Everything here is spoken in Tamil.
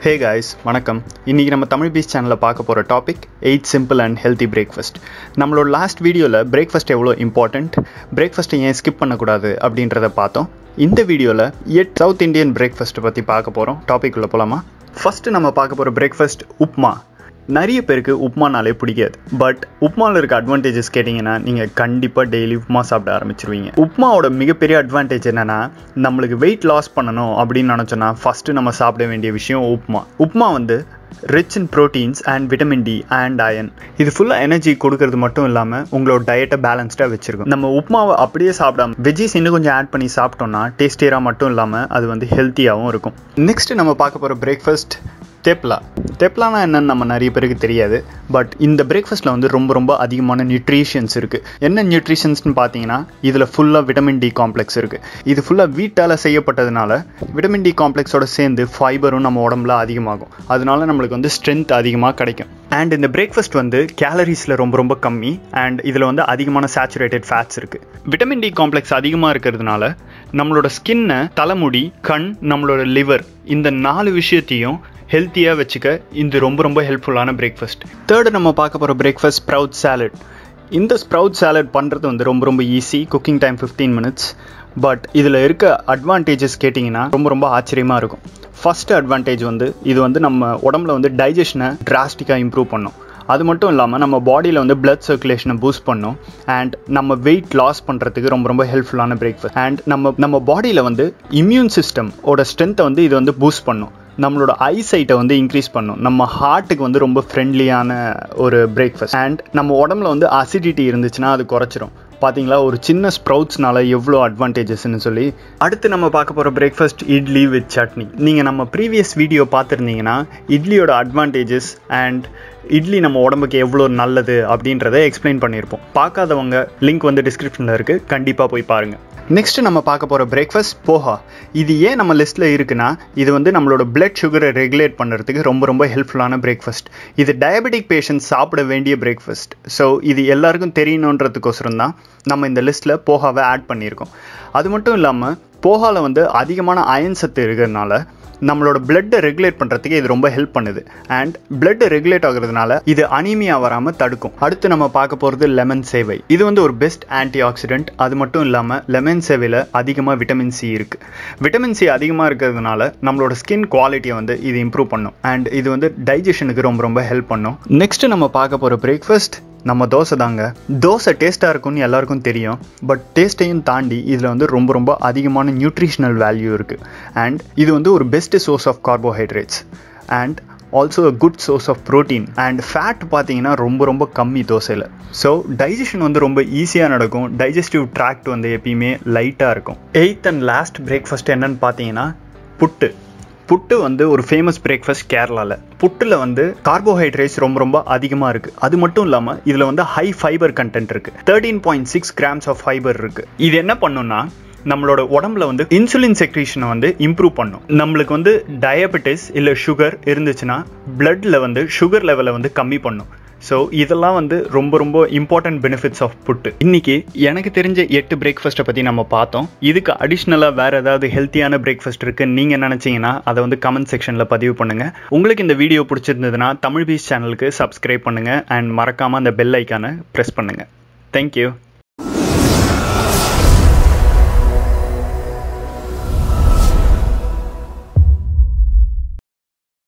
ஹே காய்ஸ் வணக்கம் இன்றைக்கி நம்ம தமிழ் பீஸ் சேனலில் பார்க்க போகிற topic eight simple and healthy breakfast நம்மளோட லாஸ்ட் வீடியோவில் பிரேக்ஃபாஸ்ட் எவ்வளோ இம்பார்ட்டண்ட் பிரேக்ஃபாஸ்ட்டை ஏன் ஸ்கிப் பண்ணக்கூடாது அப்படின்றத பார்த்தோம் இந்த வீடியோவில் எட் சவுத் இந்தியன் பிரேக்ஃபாஸ்ட்டை பற்றி பார்க்க போகிறோம் டாபிக் உள்ள போகலாமா ஃபஸ்ட்டு நம்ம பார்க்க போகிற பிரேக்ஃபாஸ்ட் உப்மா நிறைய பேருக்கு உப்மானாலே பிடிக்காது பட் உப்மாவில் இருக்க அட்வான்டேஜஸ் கேட்டிங்கன்னா நீங்கள் கண்டிப்பாக டெய்லி உப்மா சாப்பிட ஆரம்பிச்சிருவீங்க உப்மாவோட மிகப்பெரிய அட்வான்டேஜ் என்னென்னா நம்மளுக்கு வெயிட் லாஸ் பண்ணணும் அப்படின்னு நினச்சோன்னா ஃபஸ்ட்டு நம்ம சாப்பிட வேண்டிய விஷயம் உப்மா உப்மா வந்து rich in proteins and vitamin D and iron இது ஃபுல்லாக எனர்ஜி கொடுக்கறது மட்டும் இல்லாமல் உங்களோட டயட்டை பேலன்ஸ்டாக வச்சிருக்கும் நம்ம உப்மாவை அப்படியே சாப்பிடாம வெஜ்ஜீஸ் இன்னும் கொஞ்சம் ஆட் பண்ணி சாப்பிட்டோம்னா டேஸ்டியராக மட்டும் இல்லாமல் அது வந்து ஹெல்த்தியாகவும் இருக்கும் நெக்ஸ்ட் நம்ம பார்க்க போகிற பிரேக்ஃபாஸ்ட் தெப்லா தெப்லானா என்னன்னு நம்ம நிறைய பேருக்கு தெரியாது பட் இந்த பிரேக்ஃபாஸ்ட்டில் வந்து ரொம்ப ரொம்ப அதிகமான நியூட்ரிஷன்ஸ் இருக்குது என்ன நியூட்ரிஷன்ஸ்னு பார்த்தீங்கன்னா இதில் ஃபுல்லாக விட்டமின் டி காம்ப்ளெக்ஸ் இருக்குது இது ஃபுல்லாக வீட்டால் செய்யப்பட்டதுனால விட்டமின் டி காம்ப்ளெக்ஸோட சேர்ந்து ஃபைபரும் நம்ம உடம்புல அதிகமாகும் அதனால நம்மளுக்கு வந்து ஸ்ட்ரென்த் அதிகமாக கிடைக்கும் அண்ட் இந்த பிரேக்ஃபாஸ்ட் வந்து கேலரிஸில் ரொம்ப ரொம்ப கம்மி அண்ட் இதில் வந்து அதிகமான சேச்சுரேட்டட் ஃபேட்ஸ் இருக்குது விட்டமின் டி காம்ப்ளெக்ஸ் அதிகமாக இருக்கிறதுனால நம்மளோட ஸ்கின்னை தலைமுடி கண் நம்மளோட லிவர் இந்த நாலு விஷயத்தையும் ஹெல்த்தியாக வச்சுக்க இது ரொம்ப ரொம்ப ஹெல்ப்ஃபுல்லான பிரேக்ஃபாஸ்ட் தேர்டு நம்ம பார்க்க போகிற பிரேக்ஃபாஸ்ட் ஸ்ப்ரவுட் சாலட் இந்த ஸ்ப்ரவுட் சாலட் பண்ணுறது வந்து ரொம்ப ரொம்ப easy cooking time fifteen minutes but இதில் இருக்க அட்வான்டேஜஸ் கேட்டிங்கன்னா ரொம்ப ரொம்ப ஆச்சரியமாக இருக்கும் ஃபஸ்ட்டு அட்வான்டேஜ் வந்து இது வந்து நம்ம உடம்புல வந்து டைஜஷனை டிராஸ்டிக்காக இம்ப்ரூவ் பண்ணும் அது மட்டும் இல்லாமல் நம்ம பாடியில் வந்து பிளட் சர்க்குலேஷனை பூஸ்ட் பண்ணும் அண்ட் நம்ம வெயிட் லாஸ் பண்ணுறதுக்கு ரொம்ப ரொம்ப ஹெல்ப்ஃபுல்லான பிரேக்ஃபாஸ்ட் அண்ட் நம்ம நம்ம பாடியில் வந்து இம்யூன் சிஸ்டம் ஓட ஸ்ட்ரென்த்தை வந்து இது வந்து பூஸ்ட் பண்ணும் நம்மளோட ஐசைட்டை வந்து இன்க்ரீஸ் பண்ணும் நம்ம ஹார்ட்டுக்கு வந்து ரொம்ப ஃப்ரெண்ட்லியான ஒரு பிரேக்ஃபாஸ்ட் அண்ட் நம்ம உடம்புல வந்து அசிடிட்டி இருந்துச்சுன்னா அது குறைச்சிரும் பார்த்தீங்களா ஒரு சின்ன ஸ்ப்ரவுட்ஸ்னால எவ்வளோ அட்வான்டேஜஸ்ன்னு சொல்லி அடுத்து நம்ம பார்க்க போகிற பிரேக்ஃபாஸ்ட் இட்லி வித் சட்னி நீங்கள் நம்ம ப்ரீவியஸ் வீடியோ பார்த்துருந்தீங்கன்னா இட்லியோட அட்வான்டேஜஸ் அண்ட் இட்லி நம்ம உடம்புக்கு எவ்வளோ நல்லது அப்படின்றத எக்ஸ்பிளைன் பண்ணியிருப்போம் பார்க்காதவங்க லிங்க் வந்து டிஸ்கிரிப்ஷனில் இருக்குது கண்டிப்பாக போய் பாருங்கள் நெக்ஸ்ட் நம்ம பார்க்க போகிற பிரேக்ஃபாஸ்ட் போஹா இது ஏன் நம்ம லிஸ்ட்டில் இருக்குன்னா இது வந்து நம்மளோட பிளட் சுகரை ரெகுலேட் பண்ணுறதுக்கு ரொம்ப ரொம்ப ஹெல்ப்ஃபுல்லான பிரேக்ஃபாஸ்ட் இது டயபெட்டிக் பேஷண்ட் சாப்பிட வேண்டிய பிரேக்ஃபாஸ்ட் ஸோ இது எல்லாருக்கும் தெரியணுன்றதுக்கோசரம் தான் நம்ம இந்த லிஸ்ட்டில் போஹாவை ஆட் பண்ணியிருக்கோம் அது மட்டும் இல்லாமல் போஹாவில் வந்து அதிகமான அயன் சத்து இருக்கிறதுனால நம்மளோட பிளட்டை ரெகுலேட் பண்ணுறதுக்கு இது ரொம்ப ஹெல்ப் பண்ணுது அண்ட் பிளட் ரெகுலேட் ஆகுறதுனால இது அனீமியா வராமல் தடுக்கும் அடுத்து நம்ம பார்க்க போகிறது லெமன் சேவை இது வந்து ஒரு பெஸ்ட் ஆன்டி ஆக்சிடென்ட் அது மட்டும் இல்லாமல் லெமன் சேவையில் அதிகமாக விட்டமின் சி இருக்குது விட்டமின் சி அதிகமாக இருக்கிறதுனால நம்மளோட ஸ்கின் குவாலிட்டியை வந்து இது இம்ப்ரூவ் பண்ணும் அண்ட் இது வந்து டைஜஷனுக்கு ரொம்ப ரொம்ப ஹெல்ப் பண்ணும் நெக்ஸ்ட் நம்ம பார்க்க போகிற பிரேக்ஃபாஸ்ட் நம்ம தோசை தாங்க தோசை டேஸ்ட்டாக இருக்கும்னு எல்லாருக்கும் தெரியும் பட் டேஸ்ட்டையும் தாண்டி இதில் வந்து ரொம்ப ரொம்ப அதிகமான நியூட்ரிஷனல் வேல்யூ இருக்குது அண்ட் இது வந்து ஒரு best source of carbohydrates and also a good source of protein and fat பார்த்தீங்கன்னா ரொம்ப ரொம்ப கம்மி தோசையில் ஸோ டைஜஷன் வந்து ரொம்ப ஈஸியாக நடக்கும் டைஜஸ்டிவ் ட்ராக்ட் வந்து எப்பயுமே லைட்டாக இருக்கும் எயித் அண்ட் லாஸ்ட் பிரேக்ஃபாஸ்ட் என்னன்னு பார்த்தீங்கன்னா புட்டு புட்டு வந்து ஒரு ஃபேமஸ் பிரேக்ஃபாஸ்ட் கேரளாவில் புட்டில் வந்து கார்போஹைட்ரேட்ஸ் ரொம்ப ரொம்ப அதிகமாக இருக்குது அது மட்டும் இல்லாமல் இதில் வந்து ஹை ஃபைபர் கண்டென்ட் இருக்குது thirteen point six grams of fibre இருக்குது இது என்ன பண்ணுன்னா நம்மளோட உடம்புல வந்து இன்சுலின் செக்ரீஷனை வந்து இம்ப்ரூவ் பண்ணும் நம்மளுக்கு வந்து டயபெட்டிஸ் இல்லை சுகர் இருந்துச்சுன்னா பிளட்ல வந்து சுகர் லெவலை வந்து கம்மி பண்ணும் ஸோ இதெல்லாம் வந்து ரொம்ப ரொம்ப இம்பார்ட்டன்ட் பெனிஃபிட்ஸ் ஆஃப் புட்டு இன்னைக்கு எனக்கு தெரிஞ்ச எட்டு பிரேக்ஃபாஸ்ட்டை பற்றி நம்ம பார்த்தோம் இதுக்கு அடிஷ்னலாக வேறு ஏதாவது ஹெல்த்தியான பிரேக்ஃபாஸ்ட் இருக்குன்னு நீங்கள் நினச்சிங்கன்னா அதை வந்து கமெண்ட் செக்ஷனில் பதிவு பண்ணுங்கள் உங்களுக்கு இந்த வீடியோ பிடிச்சிருந்ததுன்னா தமிழ் பீஸ் சேனலுக்கு சப்ஸ்கிரைப் பண்ணுங்கள் அண்ட் மறக்காமல் அந்த பெல் ஐக்கானை ப்ரெஸ் பண்ணுங்கள் தேங்க்யூ